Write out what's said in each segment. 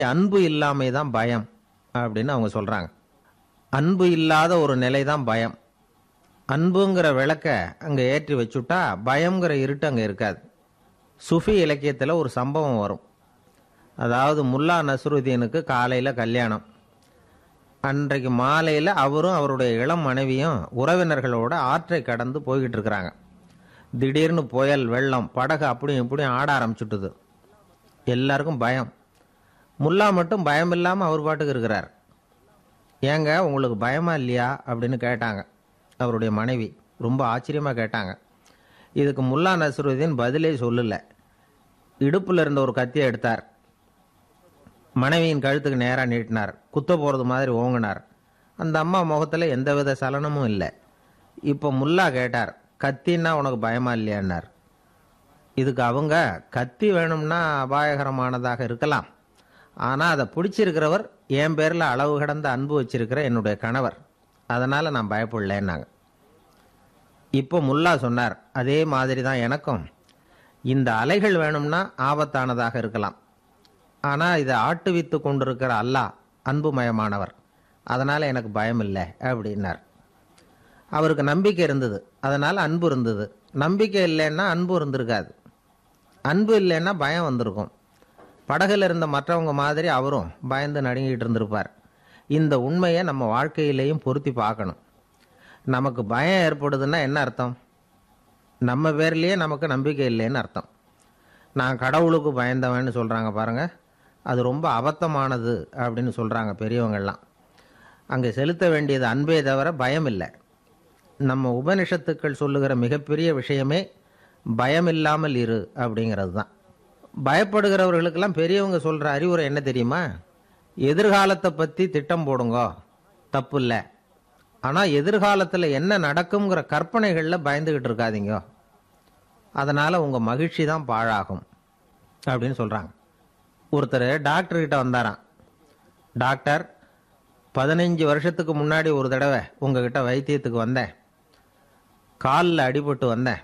அன்பு இல்லாமை தான் பயம் அப்படின்னு அவங்க சொல்றாங்க அன்பு இல்லாத ஒரு நிலை தான் பயம் அன்புங்கிற விளக்க அங்கே ஏற்றி வச்சுட்டா பயம்ங்கிற இருட்டு அங்கே இருக்காது சுஃபி இலக்கியத்தில் ஒரு சம்பவம் வரும் அதாவது முல்லா நஸ்ருதீனுக்கு காலையில் கல்யாணம் அன்றைக்கு மாலையில் அவரும் அவருடைய இளம் மனைவியும் உறவினர்களோட ஆற்றை கடந்து போய்கிட்டு இருக்கிறாங்க திடீர்னு புயல் வெள்ளம் படகு அப்படியும் இப்படியும் ஆட ஆரம்பிச்சுட்டுது எல்லாருக்கும் பயம் முல்லா மட்டும் பயம் இல்லாமல் அவர் பாட்டுக்கு இருக்கிறார் ஏங்க உங்களுக்கு பயமா இல்லையா அப்படின்னு கேட்டாங்க அவருடைய மனைவி ரொம்ப ஆச்சரியமாக கேட்டாங்க இதுக்கு முல்லா நஸ்ருதீன் பதிலே சொல்லல இடுப்பில் இருந்த ஒரு கத்தியை எடுத்தார் மனைவியின் கழுத்துக்கு நேராக நீட்டினார் குத்த போகிறது மாதிரி ஓங்கினார் அந்த அம்மா முகத்தில் எந்தவித சலனமும் இல்லை இப்போ முல்லா கேட்டார் கத்தின்னா உனக்கு பயமா இல்லையான்னார் இதுக்கு அவங்க கத்தி வேணும்னா அபாயகரமானதாக இருக்கலாம் ஆனால் அதை பிடிச்சிருக்கிறவர் என் பேரில் அளவு கடந்த அன்பு வச்சிருக்கிற என்னுடைய கணவர் அதனால் நான் பயப்படலைன்னாங்க இப்போ முல்லா சொன்னார் அதே மாதிரி தான் எனக்கும் இந்த அலைகள் வேணும்னா ஆபத்தானதாக இருக்கலாம் ஆனால் இதை ஆட்டுவித்து கொண்டிருக்கிற அல்லாஹ் அன்புமயமானவர் அதனால் எனக்கு பயம் இல்லை அப்படின்னார் அவருக்கு நம்பிக்கை இருந்தது அதனால் அன்பு இருந்தது நம்பிக்கை இல்லைன்னா அன்பு இருந்திருக்காது அன்பு இல்லைன்னா பயம் வந்திருக்கும் படகுல இருந்த மற்றவங்க மாதிரி அவரும் பயந்து நடுங்கிட்டு இருந்திருப்பார் இந்த உண்மையை நம்ம வாழ்க்கையிலையும் பொருத்தி பார்க்கணும் நமக்கு பயம் ஏற்படுதுன்னா என்ன அர்த்தம் நம்ம பேர்லேயே நமக்கு நம்பிக்கை இல்லைன்னு அர்த்தம் நான் கடவுளுக்கு பயந்தவன்னு சொல்கிறாங்க பாருங்க அது ரொம்ப அபத்தமானது அப்படின்னு சொல்கிறாங்க பெரியவங்கள்லாம் அங்கே செலுத்த வேண்டியது அன்பே தவிர பயம் இல்லை நம்ம உபனிஷத்துக்கள் சொல்லுகிற மிகப்பெரிய விஷயமே பயம் இல்லாமல் இரு அப்படிங்கிறது தான் பயப்படுகிறவர்களுக்கெல்லாம் பெரியவங்க சொல்கிற அறிவுரை என்ன தெரியுமா எதிர்காலத்தை பற்றி திட்டம் போடுங்கோ தப்பு இல்லை ஆனால் எதிர்காலத்தில் என்ன நடக்குங்கிற கற்பனைகளில் பயந்துக்கிட்டு இருக்காதீங்க அதனால் உங்கள் மகிழ்ச்சி தான் பாழாகும் அப்படின்னு சொல்கிறாங்க ஒருத்தர் டாக்டர்கிட்ட வந்தாராம் டாக்டர் பதினஞ்சு வருஷத்துக்கு முன்னாடி ஒரு தடவை உங்ககிட்ட வைத்தியத்துக்கு வந்தேன் காலில் அடிபட்டு வந்தேன்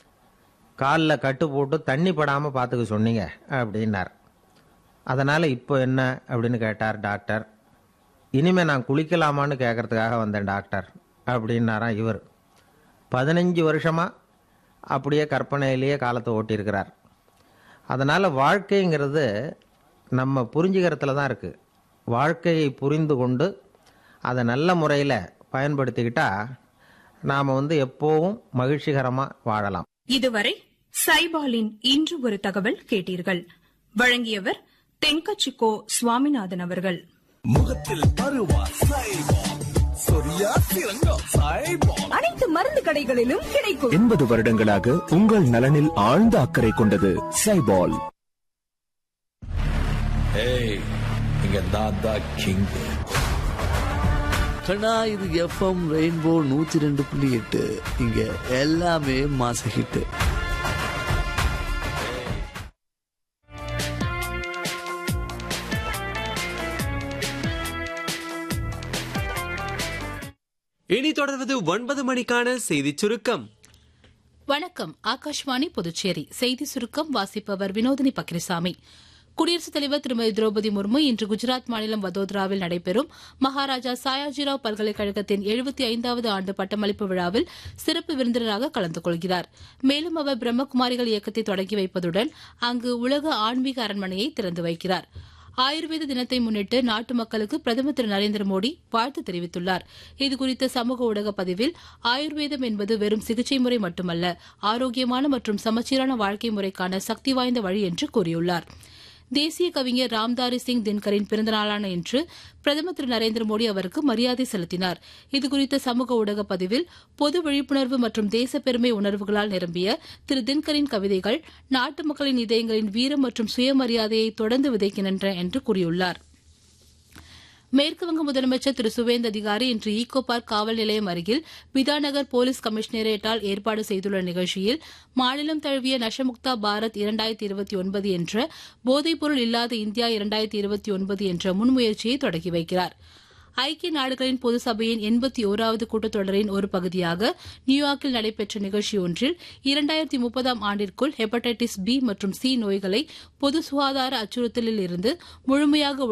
காலில் கட்டு போட்டு தண்ணி படாமல் பார்த்துக்க சொன்னீங்க அப்படின்னார் அதனால் இப்போ என்ன அப்படின்னு கேட்டார் டாக்டர் இனிமேல் நான் குளிக்கலாமான்னு கேட்கறதுக்காக வந்தேன் டாக்டர் அப்படின்னாராம் இவர் பதினஞ்சு வருஷமாக அப்படியே கற்பனையிலேயே காலத்தை ஓட்டியிருக்கிறார் அதனால் வாழ்க்கைங்கிறது நம்ம புரிஞ்சுக்கிறதுல தான் இருக்குது வாழ்க்கையை புரிந்து கொண்டு அதை நல்ல முறையில் பயன்படுத்திக்கிட்டா நாம் வந்து எப்போவும் மகிழ்ச்சிகரமாக வாழலாம் இதுவரை சைபாலின் இன்று ஒரு தகவல் கேட்டீர்கள் வழங்கியவர் தென்கச்சிக்கோ சுவாமிநாதன் அவர்கள் முகத்தில் பருவா சைபால் சொரியா சிறங்கா சைபால் அனைத்து மருந்து கடைகளிலும் கிடைக்கும் எண்பது வருடங்களாக உங்கள் நலனில் ஆழ்ந்த அக்கறை கொண்டது சைபால் ஏய் இங்க நான் தான் கிங் கண்ணா இது எஃப்எம் ரெயின்போ நூத்தி ரெண்டு புள்ளி எட்டு இங்க எல்லாமே மாச ஹிட்டு இனி தொடர்வது ஒன்பது மணிக்கான செய்திச் சுருக்கம் வணக்கம் ஆகாஷ்வாணி புதுச்சேரி செய்தி சுருக்கம் வாசிப்பவர் வினோதினி பக்ரிசாமி குடியரசுத் தலைவர் திருமதி திரௌபதி முர்மு இன்று குஜராத் மாநிலம் வதோதராவில் நடைபெறும் மகாராஜா சாயாஜிராவ் பல்கலைக்கழகத்தின் எழுபத்தி ஐந்தாவது ஆண்டு பட்டமளிப்பு விழாவில் சிறப்பு விருந்தினராக கலந்து கொள்கிறார் மேலும் அவர் பிரம்மகுமாரிகள் இயக்கத்தை தொடங்கி வைப்பதுடன் அங்கு உலக ஆன்மீக அரண்மனையை திறந்து வைக்கிறார் ஆயுர்வேத தினத்தை முன்னிட்டு நாட்டு மக்களுக்கு பிரதமர் திரு நரேந்திர மோடி வாழ்த்து தெரிவித்துள்ளார் இதுகுறித்த சமூக ஊடக பதிவில் ஆயுர்வேதம் என்பது வெறும் சிகிச்சை முறை மட்டுமல்ல ஆரோக்கியமான மற்றும் சமச்சீரான வாழ்க்கை முறைக்கான சக்தி வாய்ந்த வழி என்று கூறியுள்ளார் தேசிய கவிஞர் ராம்தாரி சிங் தின்கரின் பிறந்தநாளான இன்று பிரதமர் திரு நரேந்திர மோடி அவருக்கு மரியாதை செலுத்தினார் இதுகுறித்த சமூக ஊடக பதிவில் பொது விழிப்புணர்வு மற்றும் தேசப்பெருமை உணர்வுகளால் நிரம்பிய திரு தின்கரின் கவிதைகள் நாட்டு மக்களின் இதயங்களின் வீரம் மற்றும் சுயமரியாதையை தொடர்ந்து விதைக்கின்றன என்று கூறியுள்ளார் மேற்குவங்க முதலமைச்சர் திரு சுவேந்த் அதிகாரி இன்று ஈகோ பார்க் காவல் நிலையம் அருகில் பிதாநகர் போலீஸ் கமிஷனரேட்டால் ஏற்பாடு செய்துள்ள நிகழ்ச்சியில் மாநிலம் தழுவிய நஷமுக்தா பாரத் இரண்டாயிரத்தி இருபத்தி ஒன்பது என்ற போதைப்பொருள் இல்லாத இந்தியா இரண்டாயிரத்தி இருபத்தி ஒன்பது என்ற முன்முயற்சியை தொடங்கி வைக்கிறார் ஐக்கிய நாடுகளின் பொது சபையின் எண்பத்தி ஓராவது கூட்டத்தொடரின் ஒரு பகுதியாக நியூயார்க்கில் நடைபெற்ற நிகழ்ச்சி ஒன்றில் இரண்டாயிரத்தி முப்பதாம் ஆண்டிற்குள் ஹெப்படைட்டிஸ் பி மற்றும் சி நோய்களை பொது சுகாதார அச்சுறுத்தலில் இருந்து முழுமையாக